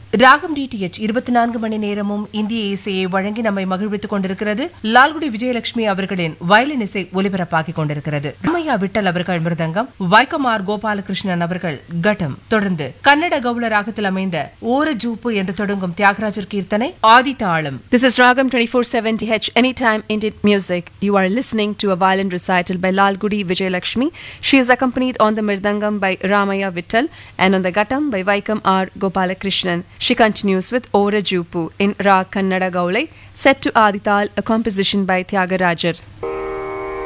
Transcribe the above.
ராகம் டிடிஎச் இருபத்தி நான்கு மணி நேரமும் இந்திய இசையை வழங்கி நம்மை மகிழ்வித்துக் கொண்டிருக்கிறது லால்குடி விஜயலட்சுமி அவர்களின் வயலின் இசை ஒலிபரப்பாகிக் கொண்டிருக்கிறது ராமையா விட்டல் அவர்கள் மிருதங்கம் வைக்கமார் கோபாலகிருஷ்ணன் அவர்கள் கட்டம் தொடர்ந்து கன்னட கவுள ராகத்தில் அமைந்த ஓர ஜூப்பு என்று தொடங்கும் தியாகராஜர் கீர்த்தனை ஆதி தாளம் This is Ragam 2470H Anytime Indian Music. You are listening to a violin recital by Lal Gudi Vijayalakshmi. She is accompanied on the Mirdangam by Ramaya Vittal and on the Gattam by Vaikam R. Gopalakrishnan. She continues with Ora Jupu in Ra Kannada Gaulai, set to Adital, a composition by Tyagarajar.